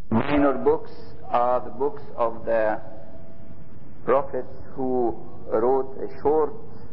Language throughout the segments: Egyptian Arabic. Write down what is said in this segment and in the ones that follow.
Minor books are the books of the prophets who wrote a short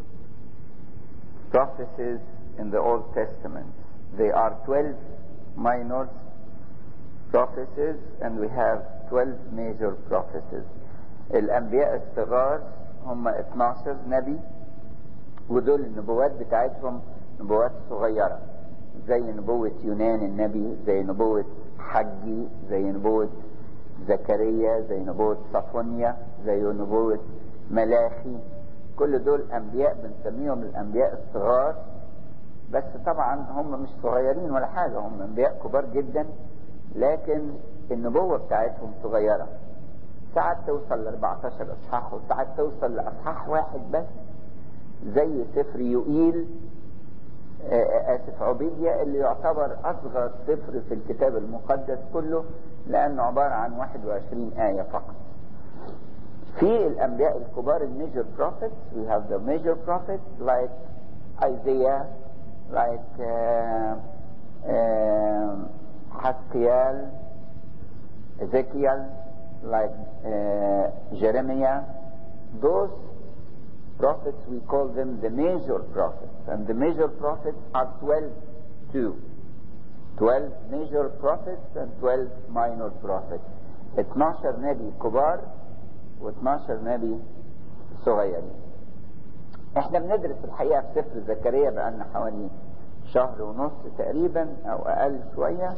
prophecies in the Old Testament. They are 12 minor prophecies and we have 12 major prophecies. الأنبياء الصغار هم 12 نبي ودول النبوات بتاعتهم نبوات صغيرة زي نبوة يونان النبي زي نبوة حجي زي نبوة زكريا زي نبوة صفونيا زي نبوة ملاخي كل دول أنبياء بنسميهم الأنبياء الصغار بس طبعا هم مش صغيرين ولا حاجة هم أنبياء كبار جدا لكن النبوة بتاعتهم صغيرة ساعات توصل ل 14 اصحاح وساعات توصل لاصحاح واحد بس زي سفر يوئيل اسف عبيديا اللي يعتبر اصغر سفر في الكتاب المقدس كله لانه عبارة عن 21 آية فقط في الانبياء الكبار الميجر prophets we have the major prophets like Isaiah like uh, uh, Haskiel Ezekiel like uh, Jeremiah, those prophets we call them the major prophets, and the major prophets are 12 too. 12 major prophets and 12 minor prophets. 12 نبي كبار و12 نبي صغيرين. احنا بندرس الحقيقة في سفر زكريا بقالنا حوالي شهر ونص تقريبا او اقل شوية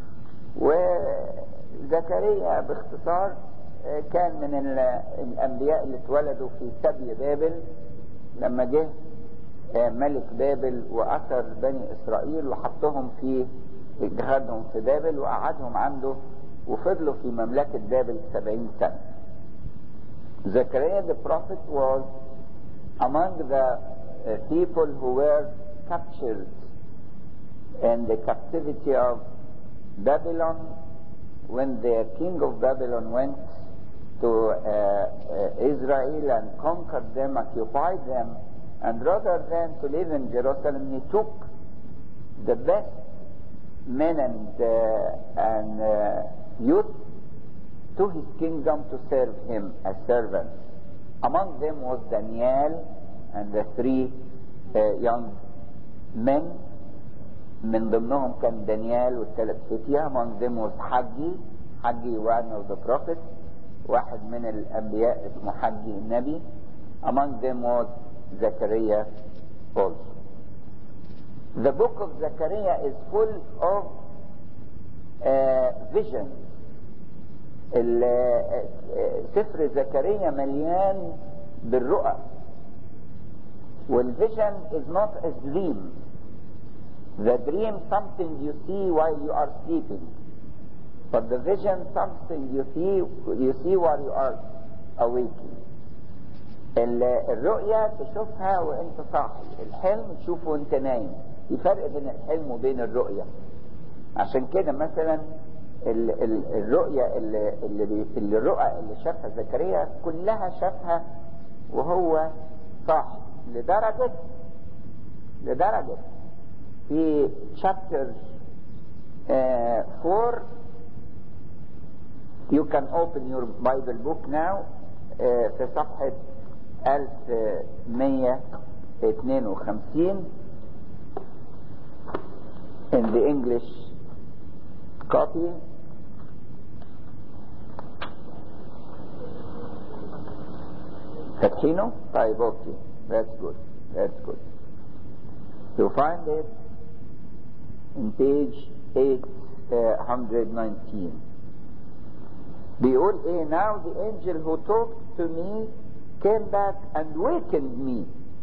وزكريا باختصار كان من الانبياء اللي اتولدوا في سبي بابل لما جه ملك بابل واثر بني اسرائيل وحطهم في جهادهم في بابل وقعدهم عنده وفضلوا في مملكة بابل سبعين سنة زكريا the prophet was among the people who were captured in the captivity of Babylon when the king of Babylon went to uh, uh, Israel and conquered them, occupied them, and rather than to live in Jerusalem, he took the best men and, uh, and youth to his kingdom to serve him as servants. Among them was Daniel and the three young men من ضمنهم كان دانيال والثلاث فتية among them was حجي حجي one of the prophets واحد من الأنبياء اسمه حجي النبي among them was Zechariah also the book of Zechariah is full of uh, visions سفر زكريا مليان بالرؤى والvision is not a dream The dream something you see while you are sleeping. But the vision something you see you see while you are awaking. الرؤية تشوفها وانت صاحي الحلم تشوفه وانت نايم في فرق بين الحلم وبين الرؤية عشان كده مثلا ال ال الرؤية اللي, اللي, اللي الرؤى اللي شافها زكريا كلها شافها وهو صاحي لدرجة لدرجة في chapter uh, 4 you can open your Bible book now uh, في صفحة 1152 in the English copy فاتحينه؟ طيب اوكي that's good that's good you find it in page 819 بيقول ايه now the angel who talked to me came back and wakened me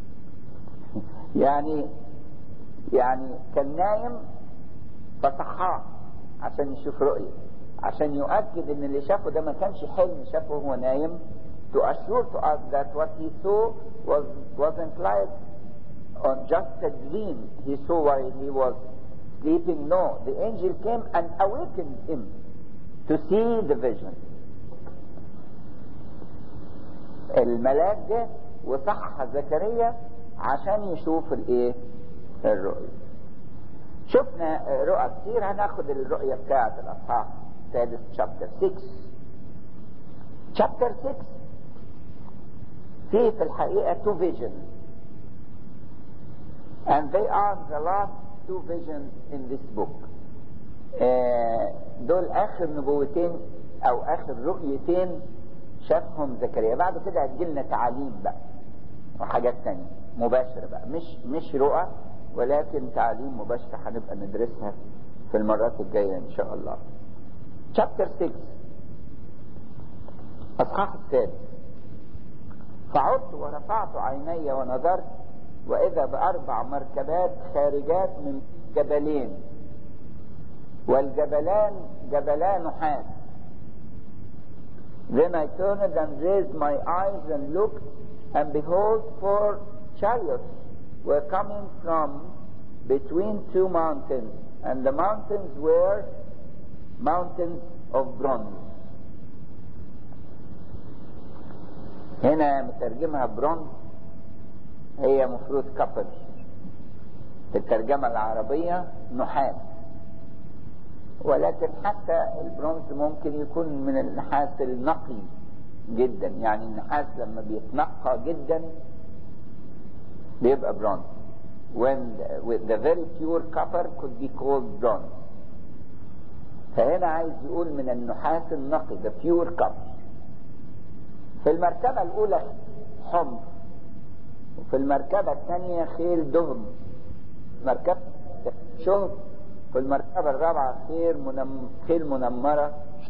يعني يعني كان نايم فصحاه عشان يشوف رؤية عشان يؤكد ان اللي شافه ده ما كانش حلم شافه وهو نايم to assure to us that what he saw was wasn't like on just a dream he saw while he was sleeping. No, the angel came and awakened him to see the vision. الملاك جه وصحى زكريا عشان يشوف الايه الرؤية شفنا رؤى كتير هناخد الرؤية بتاعة الاصحاح السادس chapter 6 chapter 6 فيه في الحقيقة two visions and they are the last two visions in this book آه دول اخر نبوتين او اخر رؤيتين شافهم زكريا بعد كده هتجيلنا تعاليم بقى وحاجات تانية مباشرة بقى مش مش رؤى ولكن تعاليم مباشرة هنبقى ندرسها في المرات الجاية ان شاء الله chapter 6 اصحاح السادس فعدت ورفعت عيني ونظرت واذا باربع مركبات خارجات من جبلين والجبلان جبلان نحاس Then I turned and raised my eyes and looked, and behold, four chariots were coming from between two mountains, and the mountains were mountains of bronze. هنا مترجمها برونز هي مفروض كبر في الترجمة العربية نحاس ولكن حتى البرونز ممكن يكون من النحاس النقي جدا يعني النحاس لما بيتنقى جدا بيبقى برونز when the, the very pure copper could be called bronze فهنا عايز يقول من النحاس النقي the pure copper في المركبة الأولى حمر وفي المركبة الثانية خيل دهم مركبة شهب في المرتبة الرابعة خير منم... خيل منمرة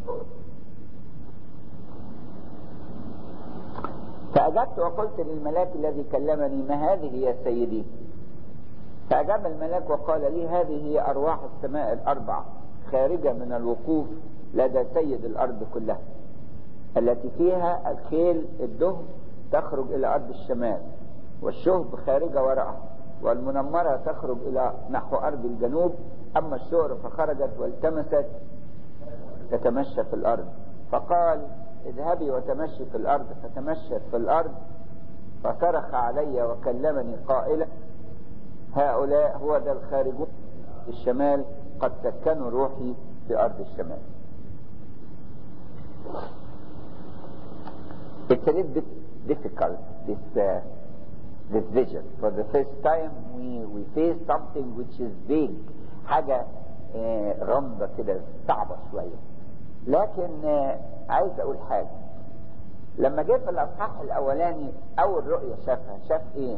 فأجبت وقلت للملاك الذي كلمني ما هذه يا سيدي فأجاب الملاك وقال لي هذه هي أرواح السماء الأربع خارجة من الوقوف لدى سيد الأرض كلها التي فيها الخيل الدهم تخرج إلى أرض الشمال والشهب خارجة وراءها والمنمرة تخرج إلى نحو أرض الجنوب أما الشعر فخرجت والتمست تتمشى في الأرض فقال اذهبي وتمشي في الأرض فتمشت في الأرض فصرخ علي وكلمني قائلا هؤلاء هو ذا الخارجون في الشمال قد سكنوا روحي في أرض الشمال It's a little bit difficult, this, uh, this vision. For the first time we, we face something which is big حاجة غامضة كده صعبة شوية لكن عايز اقول حاجة لما جه في الاصحاح الاولاني اول رؤية شافها شاف ايه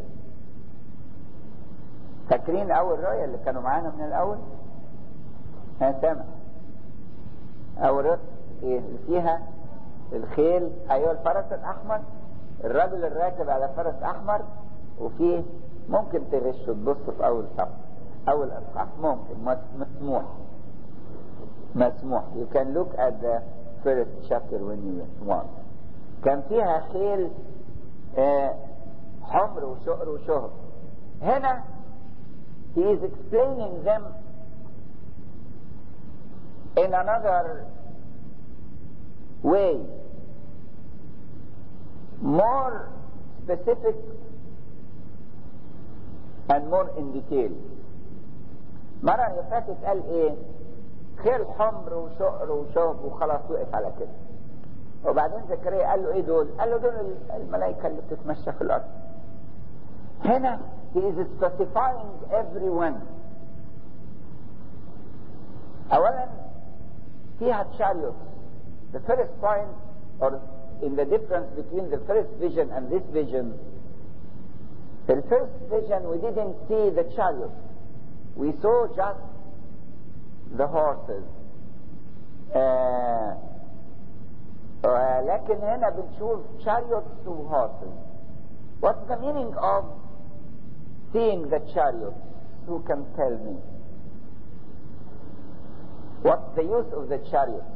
فاكرين اول رؤية اللي كانوا معانا من الاول ها سامع اول رؤية ايه اللي فيها الخيل ايوه الفرس الاحمر الراجل الراكب على فرس احمر وفيه ممكن تغش وتبص في اول صف اول اصحاح ممكن مسموح مسموح you can look at the first chapter when you want كان فيها خيل آه حمر وشقر وشهر هنا he is explaining them in another way more specific and more in detail مرة اللي فاتت قال ايه خيل حمر وشقر وشهب وخلاص وقف على كده وبعدين زكريا قال له ايه دول قال له دول الملائكة اللي بتتمشى في الارض هنا he is specifying everyone اولا فيها chariots the first point or in the difference between the first vision and this vision the first vision we didn't see the chariots we saw just the horses uh, uh, لكن هنا بنشوف chariots و horses what's the meaning of seeing the chariots who can tell me what's the use of the chariots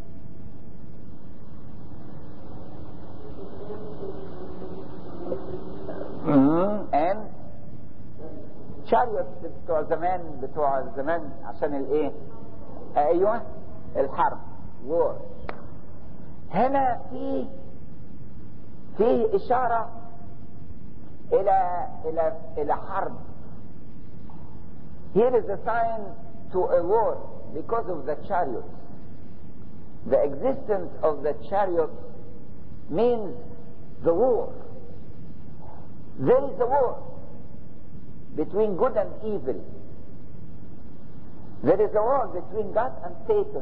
mm-hmm. and chariots بتوع زمان بتوع زمان عشان الايه ايوه الحرب war هنا في في اشاره الى الى الى حرب here is a sign to a war because of the chariots the existence of the chariot means the war. There is a war between good and evil. There is a war between God and Satan.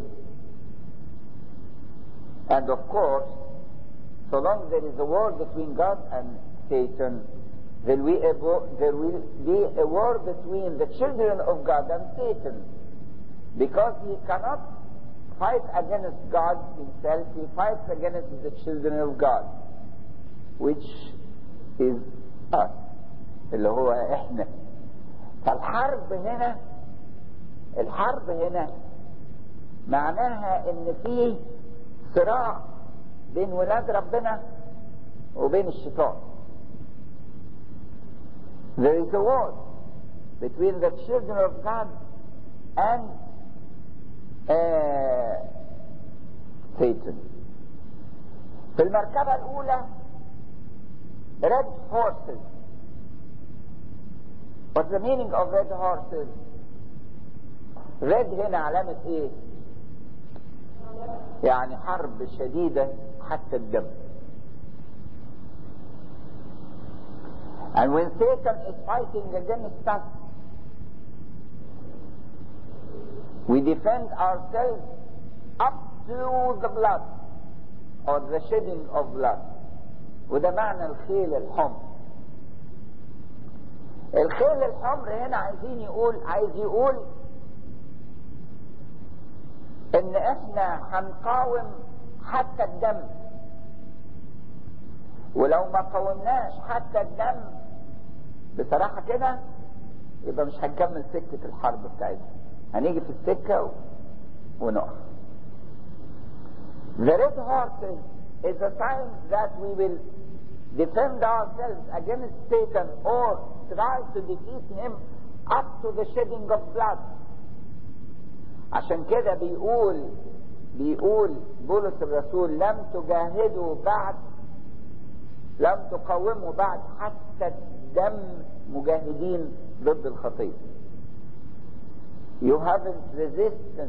And of course, so long there is a war between God and Satan, there will, there will be a war between the children of God and Satan. Because he cannot fight against God himself, he fights against the children of God, which is us, اللي هو احنا. فالحرب هنا الحرب هنا معناها ان في صراع بين ولاد ربنا وبين الشيطان. There is a war between the children of God and uh, Satan. في المركبة الأولى red horses. What's the meaning of red horses? red هنا علامة ايه؟ يعني حرب شديدة حتى الدم. And when Satan is fighting against us, we defend ourselves up to the blood or the shedding of blood. وده معنى الخيل الحمر. الخيل الحمر هنا عايزين يقول عايز يقول ان احنا هنقاوم حتى الدم ولو ما قاومناش حتى الدم بصراحة كده يبقى مش هنكمل سكة الحرب بتاعتنا هنيجي في السكة و... ونقف The red horses is a sign that we will defend ourselves against Satan or try to defeat him up to the shedding of blood عشان كده بيقول بيقول بولس الرسول لم تجاهدوا بعد لم تقاوموا بعد حتى الدم مجاهدين ضد الخطيه You haven't resisted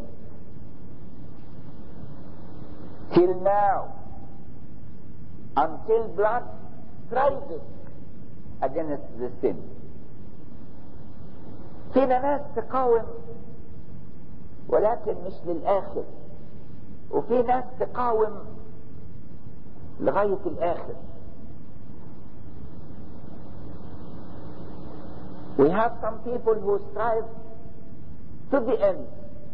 till now until blood strives against the sin. فينا ناس تقاوم ولكن مش للآخر وفي ناس تقاوم لغاية الآخر We have some people who strive to the end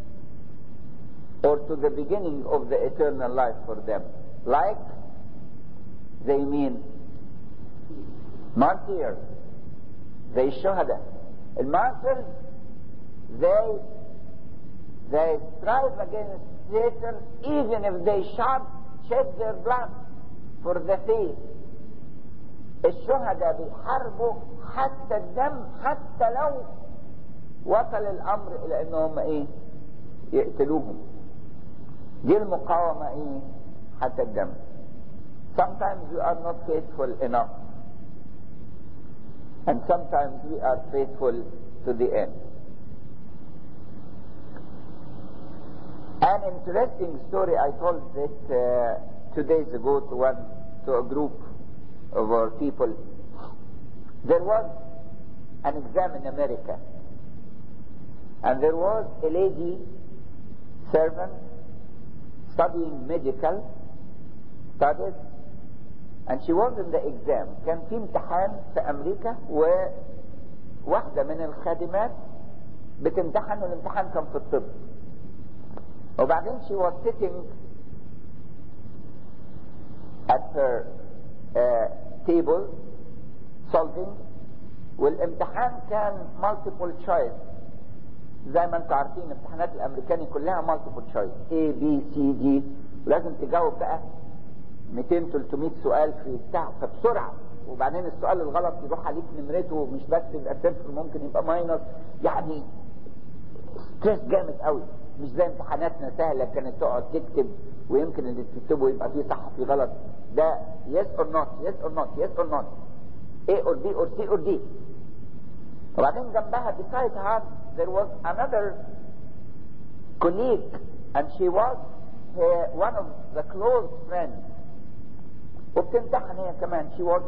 or to the beginning of the eternal life for them. Like they mean martyrs, they shuhada. The martyrs, they they strive against Satan even if they shed, shed their blood for the faith. الشهداء بيحاربوا حتى الدم حتى لو وصل الامر الى انهم ايه يقتلوهم دي المقاومة ايه حتى الدم sometimes we are not faithful enough and sometimes we are faithful to the end an interesting story I told it uh, two days ago to one to a group of our people there was an exam in America and there was a lady servant studying medical studies and she was in the exam كان في امتحان في امريكا وواحدة من الخادمات بتمتحن والامتحان كان في الطب وبعدين she was sitting at her uh, table solving والامتحان كان multiple choice زي ما انتم عارفين الامتحانات الامريكاني كلها multiple choice A B C D لازم تجاوب بقى 200 300 سؤال في بتاع فبسرعه وبعدين السؤال الغلط يروح عليك نمرته مش بس يبقى صفر ممكن يبقى ماينس يعني ستريس جامد قوي مش زي امتحاناتنا سهله كانت تقعد تكتب ويمكن اللي تكتبه يبقى فيه صح فيه غلط ده yes or not yes or not yes or not A or B or C or D وبعدين جنبها beside her there was another colleague and she was uh, one of the close friends وبتمتحن هي كمان she was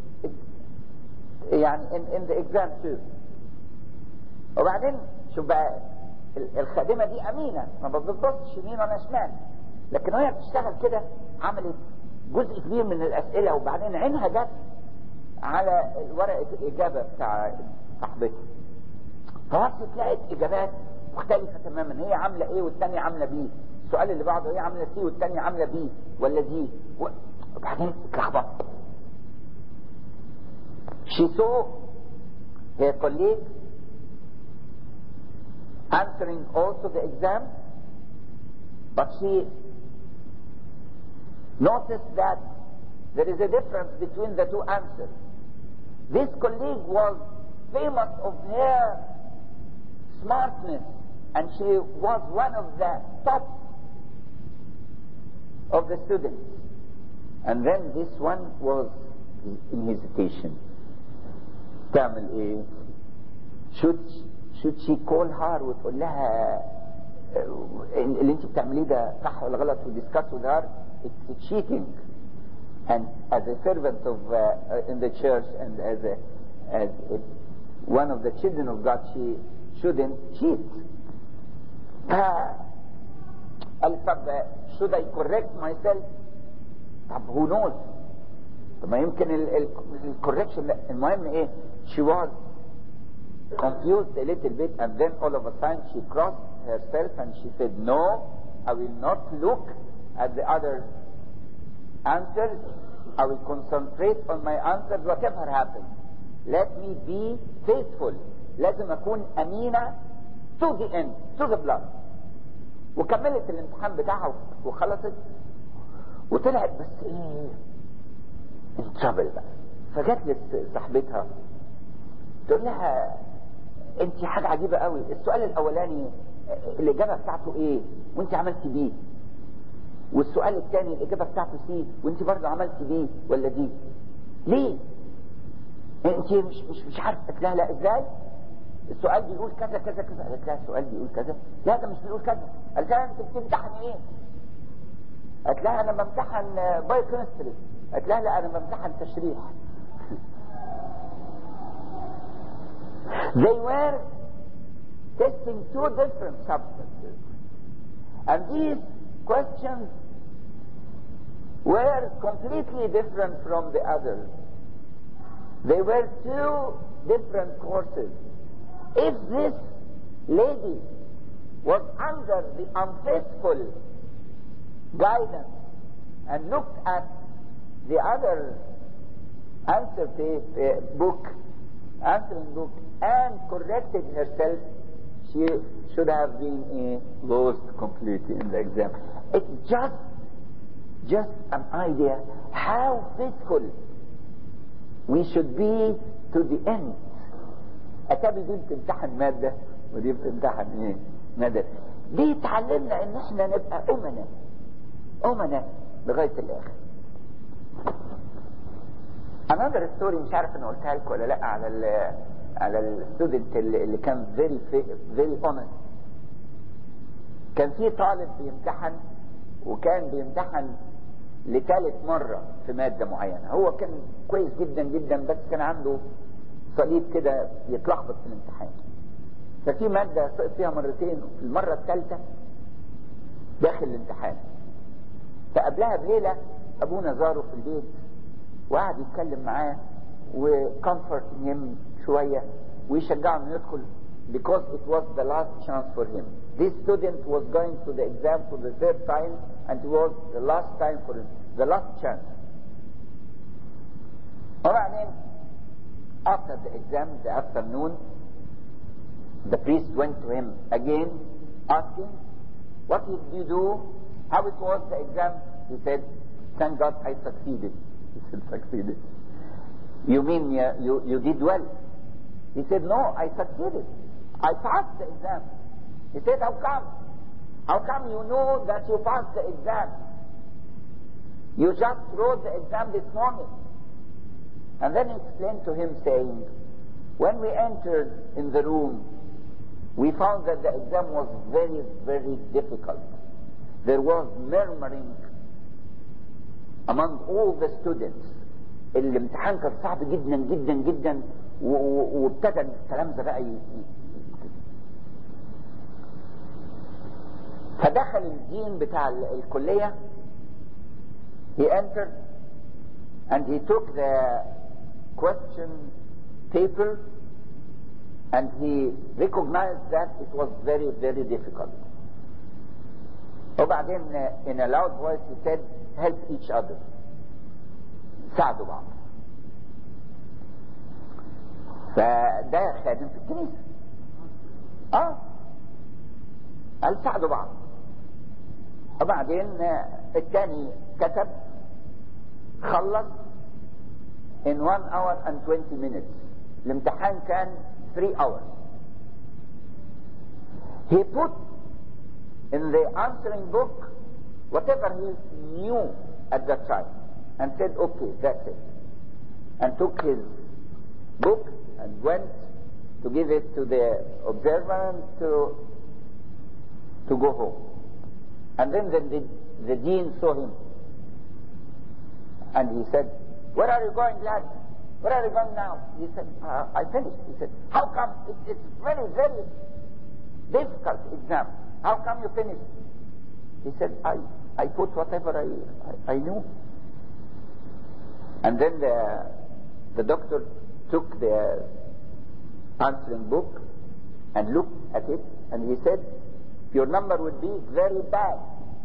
يعني in, in the exam too وبعدين شوف بقى الخادمة دي أمينة ما بتبصش يمين ولا شمال لكن وهي بتشتغل كده عملت جزء كبير من الأسئلة وبعدين عينها جت على ورقة الإجابة بتاع صاحبتها فبصت لقت إجابات مختلفة تماما هي عاملة إيه والتانية عاملة بي السؤال اللي بعده هي عاملة سي والتانية عاملة بي ولا دي وبعدين اتلخبطت She saw her colleague answering also the exam, but she noticed that there is a difference between the two answers. This colleague was famous of her smartness, and she was one of the top of the students. And then this one was in hesitation. تعمل ايه should should she call her وتقول لها اللي انت بتعمليه ده صح ولا غلط ودiscuss with her it's cheating and as a servant of uh, in the church and as a as a, one of the children of God she shouldn't cheat قال طب should I correct myself طب who knows طب ما يمكن الكوركشن لا المهم ايه she was confused a little bit and then all of a sudden she crossed herself and she said no I will not look at the other answers I will concentrate on my answers whatever happens let me be faithful لازم اكون امينة to the end to the blood وكملت الامتحان بتاعها وخلصت وطلعت بس ايه in trouble بقى فجت لصاحبتها تقول لها انت حاجة عجيبة قوي السؤال الاولاني الاجابة بتاعته ايه وانت عملتي بيه والسؤال الثاني الاجابة بتاعته سي وانت برضه عملتي بيه ولا دي ليه انت مش مش مش عارفه قالت لها لا ازاي السؤال بيقول كذا كذا كذا قالت لها السؤال بيقول كذا لا ده مش بيقول كذا قالت لها انت بتمتحن ايه قالت لها انا بمتحن بايو كيمستري قالت لها لا انا بمتحن تشريح they were testing two different substances and these questions were completely different from the others they were two different courses if this lady was under the unfaithful guidance and looked at the other answer tape, uh, book, answering book, and corrected herself, she should have been uh, lost completely in the exam. It's just, just an idea how faithful we should be to the end. أتابي دي بتمتحن مادة ودي بتمتحن ايه؟ مادة. دي تعلمنا ان احنا نبقى أمنا أمنا لغاية الآخر. another story مش عارف انا قلتها لكم ولا لا على ال على الستودنت اللي, اللي كان very very honest كان في طالب بيمتحن وكان بيمتحن لثالث مرة في مادة معينة هو كان كويس جدا جدا بس كان عنده صليب كده يتلخبط في الامتحان ففي مادة سقط فيها مرتين في المرة الثالثة داخل الامتحان فقبلها بليلة ابونا زاره في البيت وقعد يتكلم معاه وكمفورت هيم شويه ويشجعه انه يدخل because it was the last chance for him. This student was going to the exam for the third time and it was the last time for him, the last chance. وبعدين after the exam, the afternoon, the priest went to him again asking, what did you do? How it was the exam? He said, thank God I succeeded. He said, succeeded. You mean you, you, you did well? He said, no, I succeeded. I passed the exam. He said, how come? How come you know that you passed the exam? You just wrote the exam this morning. And then he explained to him saying, when we entered in the room, we found that the exam was very, very difficult. there was murmuring among all the students الامتحان كان صعب جدا جدا جدا وابتدى الكلام ده بقى فدخل الدين بتاع الكلية he entered and he took the question paper and he recognized that it was very very difficult وبعدين in a loud voice he said help each other ساعدوا بعض فده خادم في الكنيسة اه قال ساعدوا بعض وبعدين الثاني كتب خلص in 1 hour and 20 minutes الامتحان كان 3 hours he put in the answering book whatever he knew at that time and said okay that's it and took his book and went to give it to the observer and to to go home and then the, the, the dean saw him and he said where are you going lad where are you going now he said uh, I finished he said how come it, it's very very difficult exam how come you finished he said I I put whatever I I, I knew and then the the doctor took the answering book and looked at it and he said your number would be very bad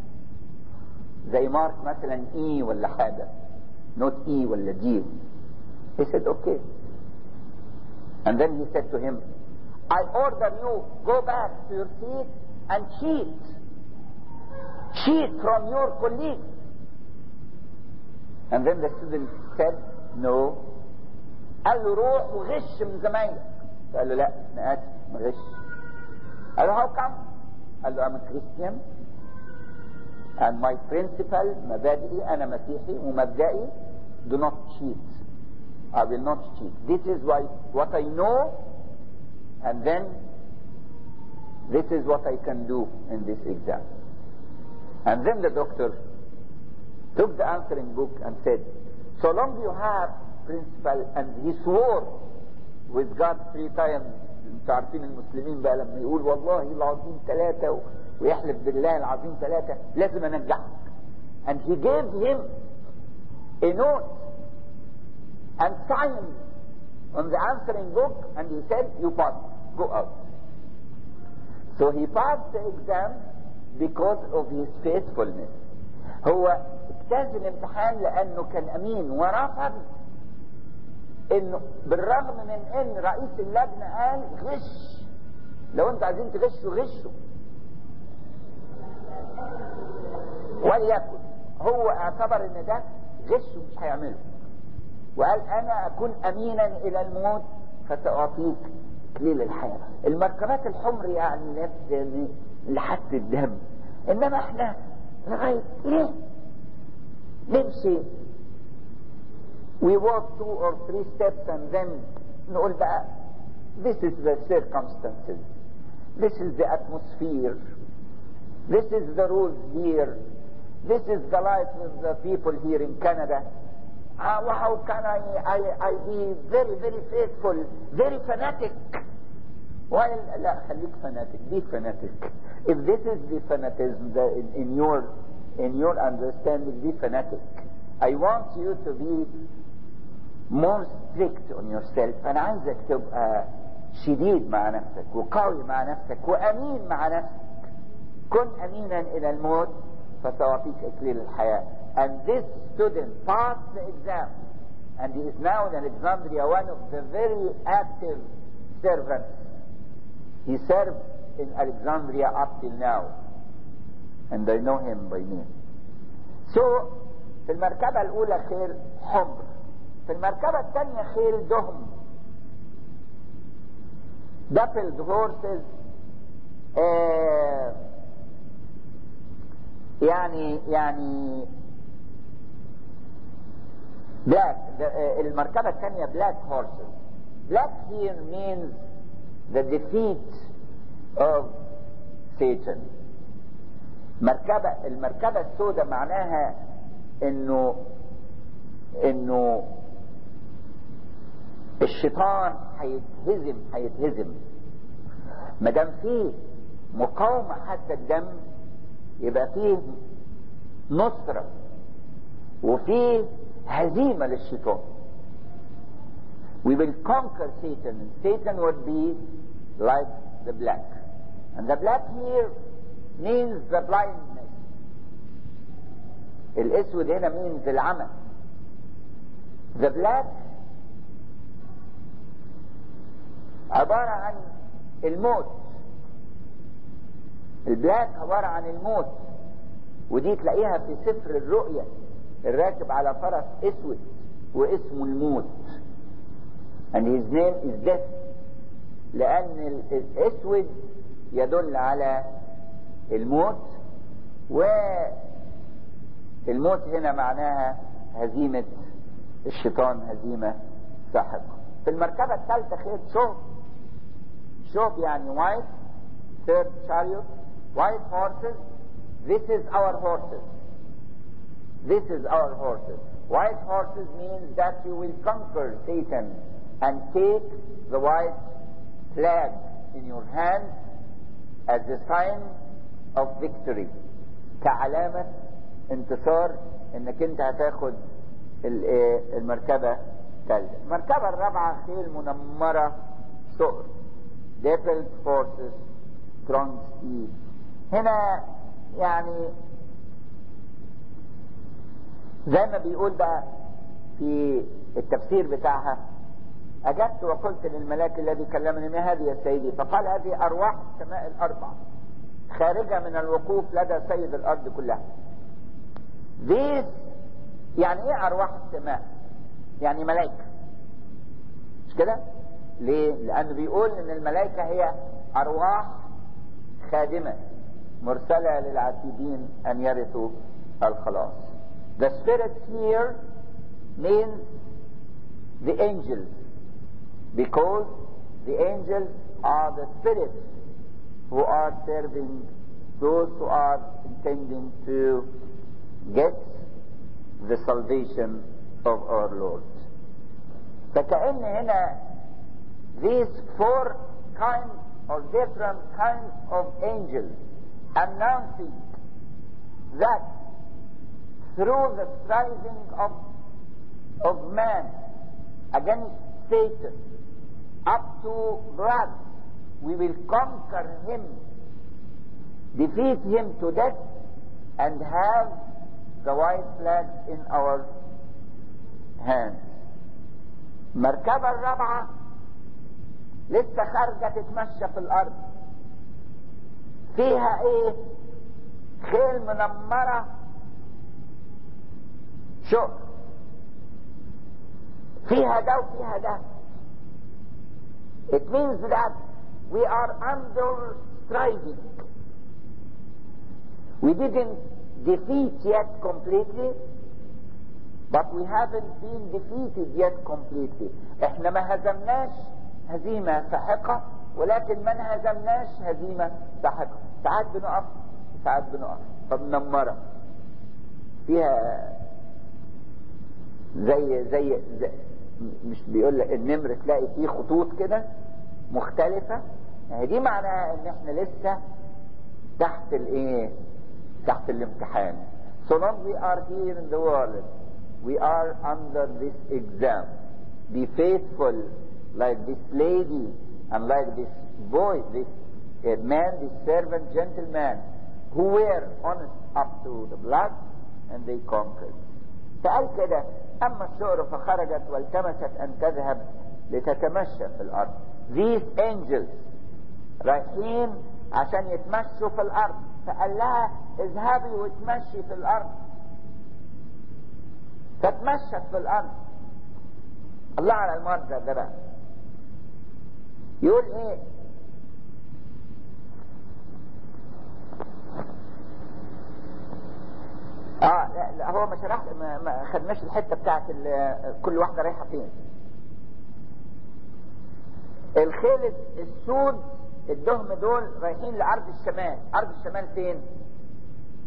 زي مارك مثلا E ولا حاجة not E ولا G he said okay and then he said to him I order you go back to your seat and cheat cheat from your colleagues and then the student said no قال له روح وغش من زمايلك قال له لا انا اسف ما غش قال له how come قال له I'm a Christian and my principle مبادئي انا مسيحي ومبدئي do not cheat I will not cheat this is why what I know and then this is what I can do in this exam and then the doctor took the answering book and said so long you have principle and he swore with God three times انتوا عارفين المسلمين بقى لما يقول والله العظيم ثلاثة ويحلف بالله العظيم ثلاثة لازم انجحك and he gave him a note and signed on the answering book and he said you pass go out so he passed the exam because of his faithfulness هو اجتاز الامتحان لانه كان امين ورفض انه بالرغم من ان رئيس اللجنة قال غش لو انتوا عايزين تغشوا غشوا وليكن هو اعتبر ان ده غش ومش هيعمله وقال انا اكون امينا الى الموت فساعطيك اكليل الحياة المركبات الحمر يعني لحد الدم انما احنا لغاية ليه نمشي we walk two or three steps and then نقول بقى this is the circumstances this is the atmosphere this is the rules here this is the life of the people here in Canada uh, how can I, I, I be very very faithful very fanatic while لا خليك fanatic be fanatic if this is the fanatism the, in, in your in your understanding be fanatic I want you to be more strict on yourself انا عايزك تبقى شديد مع نفسك وقوي مع نفسك وامين مع نفسك كن امينا الى الموت فسأعطيك اكليل الحياة and this student passed the exam and he is now in Alexandria one of the very active servants he served in Alexandria up till now and I know him by name so في المركبة الأولى خير حمر في المركبة الثانية خيل دهم دبلد هورسز آه يعني يعني black the, uh, المركبة الثانية black horses black here means the defeat of Satan مركبة المركبة السوداء معناها انه انه الشيطان هيتهزم هيتهزم ما دام فيه مقاومة حتى الدم يبقى فيه نصرة وفيه هزيمة للشيطان we will conquer Satan. Satan would be like the black. And the black here means the blindness. الاسود هنا means العمى. The black عبارة عن الموت. البلاك عبارة عن الموت. ودي تلاقيها في سفر الرؤيا الراكب على فرس اسود واسمه الموت. and his name is death لأن الأسود يدل على الموت والموت هنا معناها هزيمة الشيطان هزيمة ساحقة في المركبة الثالثة خير شوب شوب يعني white third chariot white horses this is our horses this is our horses white horses means that you will conquer Satan and take the white flag in your hand as a sign of victory كعلامة انتصار انك انت هتاخد المركبة الثالثة المركبة الرابعة خيل منمرة شؤر devil forces strong speed هنا يعني زي ما بيقول بقى في التفسير بتاعها أجبت وقلت للملاك الذي كلمني ما هذه يا سيدي فقال هذه أرواح السماء الأربع خارجة من الوقوف لدى سيد الأرض كلها These يعني إيه أرواح السماء يعني ملائكة مش كده ليه لأنه بيقول إن الملائكة هي أرواح خادمة مرسلة للعتيدين أن يرثوا الخلاص The spirits here means the angels because the angels are the spirits who are serving those who are intending to get the salvation of our Lord. فكأن هنا these four kinds or different kinds of angels announcing that through the striving of, of man against Satan up to blood, we will conquer him, defeat him to death, and have the white flag in our hands. المركبة الرابعة لسه خارجة تتمشى في الأرض. فيها إيه؟ خيل منمرة شوف فيها ده وفيها ده It means that we are under striving. We didn't defeat yet completely, but we haven't been defeated yet completely. احنا ما هزمناش هزيمة ساحقة ولكن ما انهزمناش هزيمة ساحقة. ساعات بنقف ساعات بنقف فمنمرة فيها زي زي, زي مش بيقول لك النمر تلاقي فيه خطوط كده مختلفة يعني دي معناها ان احنا لسه تحت الايه تحت الامتحان so long we are here in the world we are under this exam be faithful like this lady and like this boy this uh, man this servant gentleman who were honest up to the blood and they conquered فقال كده أما الشعر فخرجت والتمست أن تذهب لتتمشى في الأرض These angels رايحين عشان يتمشوا في الأرض فقال لها اذهبي وتمشي في الأرض فتمشت في الأرض الله على المنظر ده بقى يقول ايه اه لا, لا هو ما شرح ما, ما خدناش الحته بتاعت كل واحده رايحه فين الخيل السود الدهم دول رايحين لارض الشمال ارض الشمال فين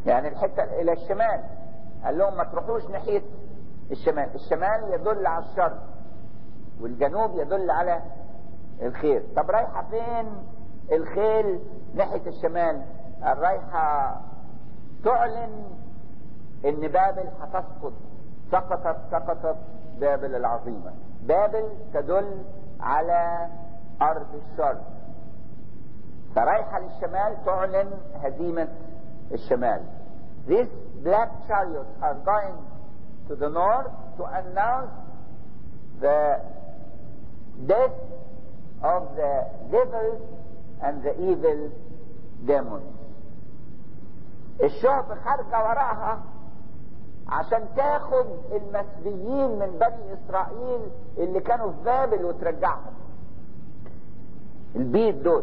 يعني الحتة الى الشمال قال لهم ما تروحوش ناحية الشمال الشمال يدل على الشر والجنوب يدل على الخير طب رايحة فين الخيل ناحية الشمال رايحة تعلن ان بابل هتسقط سقطت سقطت بابل العظيمة بابل تدل على ارض الشر فرايحة للشمال تعلن هزيمة الشمال These black chariots are going to the north to announce the death of the devils and the evil demons. الشعب خارجة وراها عشان تاخد المسبيين من بني اسرائيل اللي كانوا في بابل وترجعهم البيت دول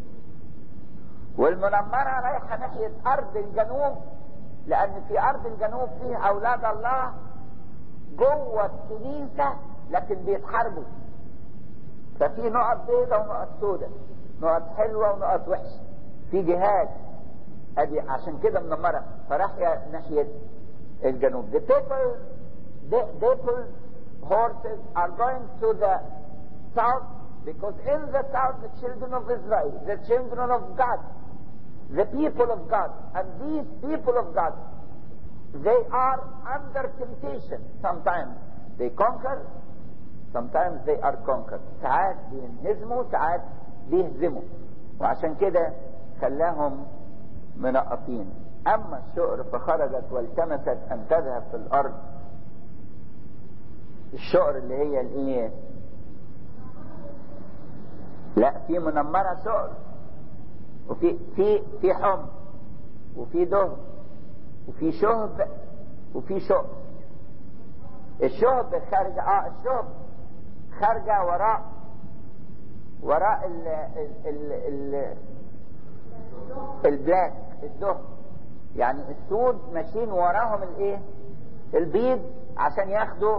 والمنمرة رايحة ناحية ارض الجنوب لان في ارض الجنوب فيه اولاد الله جوه الكنيسة لكن بيتحاربوا ففي نقط بيضة ونقط سودة نقط حلوة ونقط وحشة في جهاد ادي عشان كده منمرة فراح ناحية الجنوب the people the people horses are going to the south because in the south the children of Israel the children of God the people of God and these people of God they are under temptation sometimes they conquer sometimes they are conquered ساعات بينهزموا ساعات بيهزموا وعشان كده خلاهم منقطين اما الشؤر فخرجت والتمست ان تذهب في الارض الشؤر اللي هي الايه لا في منمره شؤر وفي في في حم وفي دهن وفي شهب وفي شؤر الشهب خارجه اه الشهب خارجه وراء وراء ال ال ال البلاك الدهن يعني السود ماشيين وراهم الايه البيض عشان ياخدوا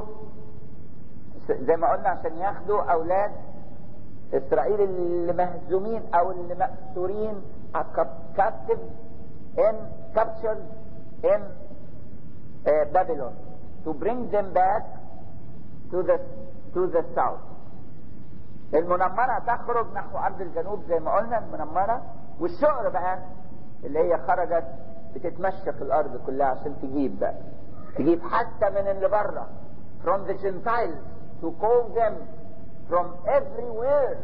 زي ما قلنا عشان ياخدوا اولاد اسرائيل اللي مهزومين او اللي مأسورين captive in captured in uh, Babylon to bring them back to the to the south المنمرة تخرج نحو أرض الجنوب زي ما قلنا المنمرة والشقر بقى اللي هي خرجت بتتمشى في الأرض كلها عشان تجيب بقى تجيب حتى من اللي بره from the Gentiles to call them from everywhere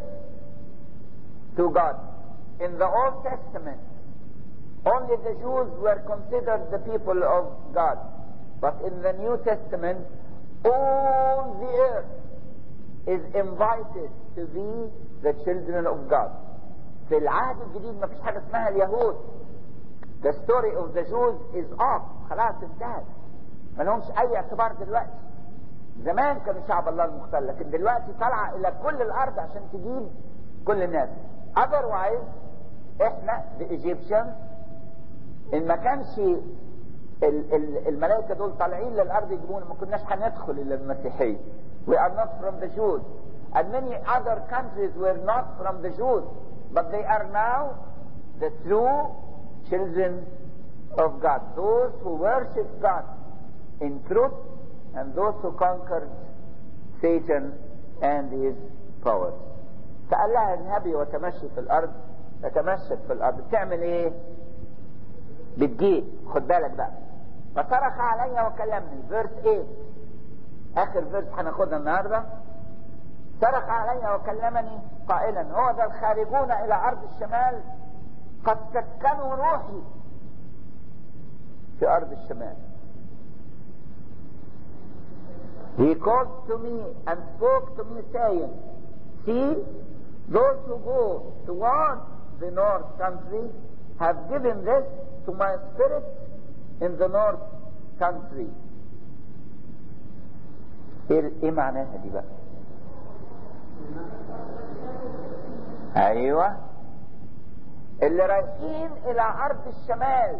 to God. In the Old Testament, only the Jews were considered the people of God. But in the New Testament, all the earth is invited to be the children of God. في العهد الجديد ما فيش حاجة اسمها اليهود. The story of the Jews is off. خلاص انتهت. ما لهمش أي اعتبار دلوقتي. زمان كانوا شعب الله المختل لكن دلوقتي طالعة إلى كل الأرض عشان تجيب كل الناس. Otherwise احنا the Egyptians ان ما كانش ال- ال- الملائكة دول طالعين للأرض يجيبونا ما كناش هندخل إلى المسيحية. We are not from the Jews. And many other countries were not from the Jews. But they are now the true children of God. Those who worship God in truth and those who conquered Satan and his powers. فقال لها اذهبي وتمشي في الأرض فتمشت في الأرض بتعمل ايه؟ بتجيب خد بالك بقى فصرخ علي وكلمني فيرس 8 اخر فيرس هناخدها النهارده صرخ علي وكلمني قائلا هو ذا الخارجون الى ارض الشمال قد سكنوا روحي في ارض الشمال He called to me and spoke to me saying, See, those who go toward the north country have given this to my spirit in the north country. ايه إيه معناها دي بقى؟ ايوه اللي رايحين الى ارض الشمال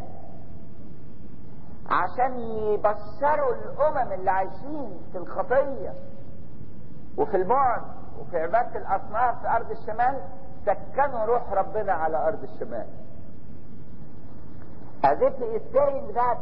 عشان يبشروا الامم اللي عايشين في الخطيه وفي البعد وفي عباده الاصنام في ارض الشمال سكنوا روح ربنا على ارض الشمال As if he is saying that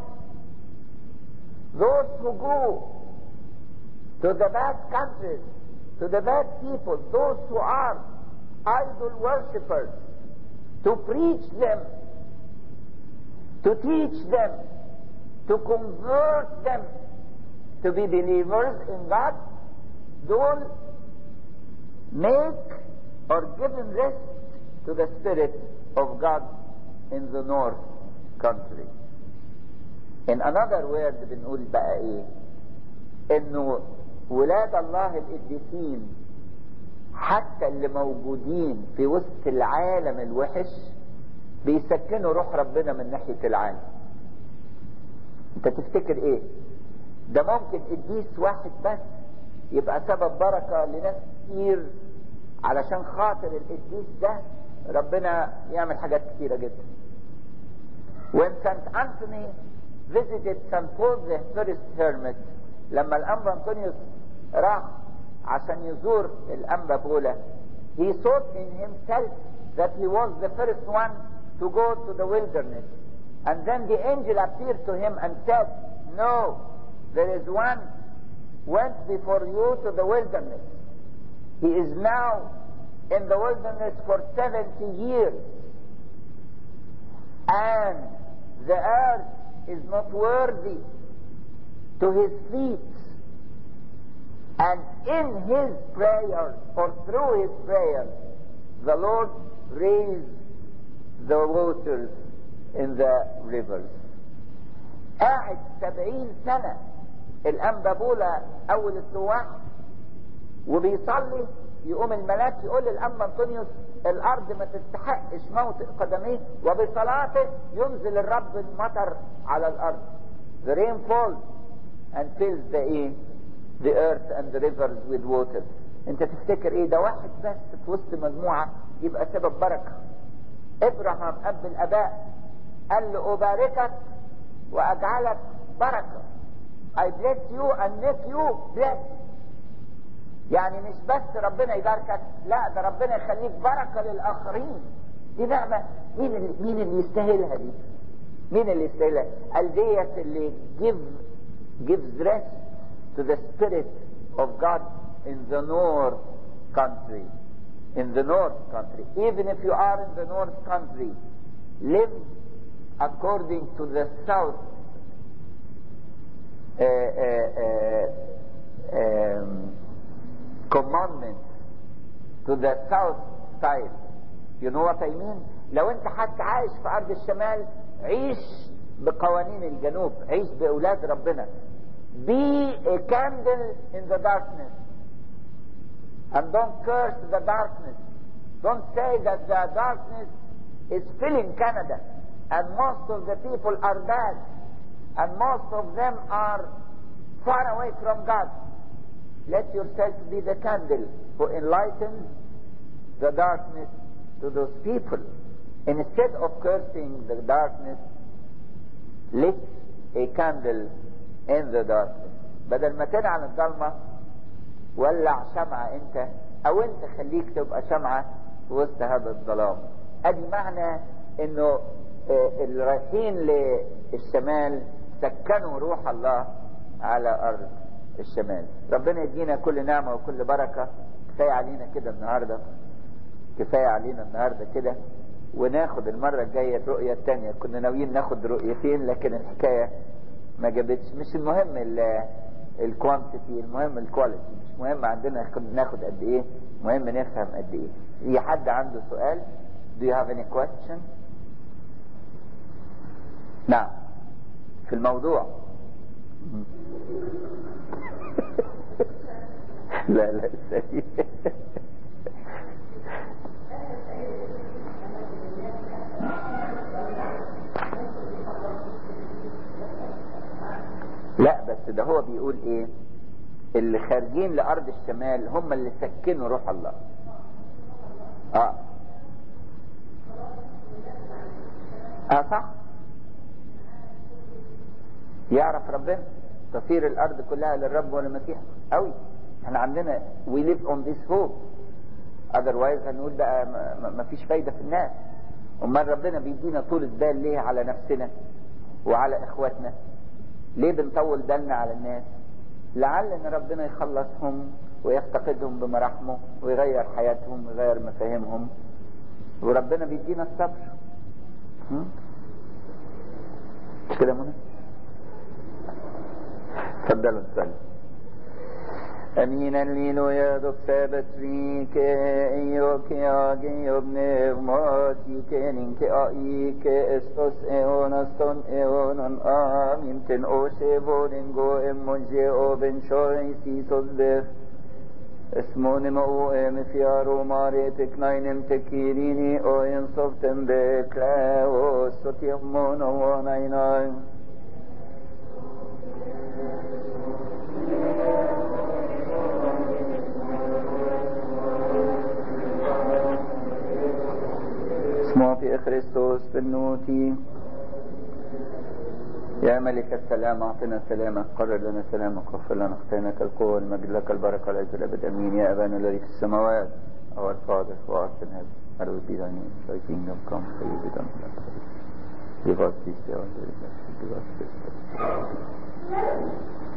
those who go to the bad countries, to the bad people, those who are idol worshippers, to preach them, to teach them, to convert them to be believers in God, don't make or give rest to the Spirit of God in the north country. In another word بنقول بقى ايه انه ولاد الله القديسين حتى اللي موجودين في وسط العالم الوحش بيسكنوا روح ربنا من ناحية العالم انت تفتكر ايه ده ممكن قديس واحد بس يبقى سبب بركة لناس كتير علشان خاطر القديس ده ربنا يعمل حاجات كتيرة جدا When St. Anthony visited St. Paul the first hermit لما الأنبا أنطونيوس راح عشان يزور الأنبا بولا he thought in himself that he was the first one to go to the wilderness and then the angel appeared to him and said no there is one went before you to the wilderness he is now in the wilderness for 70 years and the earth is not worthy to his feet and in his prayer or through his prayer the Lord raised the waters in the rivers قاعد سبعين سنة الأنبابولة أول السواح وبيصلي يقوم الملاك يقول للأنبا أنطونيوس الأرض ما تستحقش موطئ قدميه وبصلاته ينزل الرب المطر على الأرض The rain falls and fills the ايه the earth and the rivers with water انت تفتكر ايه ده واحد بس في وسط مجموعة يبقى سبب بركة ابراهام اب الاباء قال له اباركك واجعلك بركة I bless you and make you blessed يعني مش بس ربنا يباركك لا ده ربنا يخليك بركة للآخرين دي نعمة مين اللي, مين اللي يستاهلها دي مين اللي يستاهلها قال ديت اللي give gives rest to the spirit of God in the north country in the north country even if you are in the north country live according to the south uh, uh, uh, um, commandment to the south side you know what I mean لو انت حتى عايش في ارض الشمال عيش بقوانين الجنوب عيش باولاد ربنا be a candle in the darkness and don't curse the darkness don't say that the darkness is filling Canada and most of the people are bad and most of them are far away from God let yourself be the candle who enlightens the darkness to those people. Instead of cursing the darkness, lit a candle in the darkness. بدل ما تنعم الضلمة ولع شمعة انت او انت خليك تبقى شمعة في وسط هذا الظلام. ادي معنى انه اللي رايحين للشمال سكنوا روح الله على ارض الشمال ربنا يدينا كل نعمة وكل بركة كفاية علينا كده النهاردة كفاية علينا النهاردة كده وناخد المرة الجاية الرؤية التانية كنا ناويين ناخد رؤيتين لكن الحكاية ما جابتش مش المهم الكوانتيتي المهم الكواليتي مش مهم عندنا ناخد قد ايه مهم نفهم قد ايه في حد عنده سؤال do you have any question نعم في الموضوع لا لا سيء لا بس ده هو بيقول ايه اللي خارجين لارض الشمال هم اللي سكنوا روح الله اه اه صح يعرف ربنا تصير الارض كلها للرب وللمسيح قوي احنا عندنا we live on this hope otherwise هنقول بقى ما فيش فايدة في الناس امال ربنا بيدينا طولة بال ليه على نفسنا وعلى اخواتنا ليه بنطول بالنا على الناس لعل ان ربنا يخلصهم ويفتقدهم بمراحمه ويغير حياتهم ويغير مفاهيمهم وربنا بيدينا الصبر م? مش كده منى تفضلوا نصلي Εμείνεν λίλοια δοξεύες βή και io και άγιο πνεύματι και νυν και αή και εστος αιώνας των αιώνων αμήν τεν όσε βόρεγκο εμμον και όβεν σόις Ιησος δεχ اسمون او ام فيارو ماري تكناينم تكيريني او انصفتم بكلا وستيمون ونيناين اسمه في خريستوس بنوتي يا ملك السلام اعطنا سلامك قرر لنا سلامك واغفر لنا خطايانا القوة المجد لك البركة والعز الابد امين يا ابانا الذي في السماوات our father who art in heaven hallowed be thy name thy kingdom come thy will be done on earth give us this day our daily bread give us this day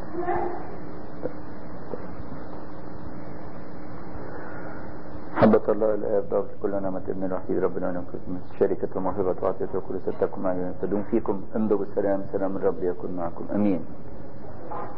محبة الله الآب ضابط كل نعمة ابن الوحيد ربنا ونكون من شركة وموهبة وعطية وكل ستكم معي تدوم فيكم امضوا بالسلام سلام الرب يكون معكم أمين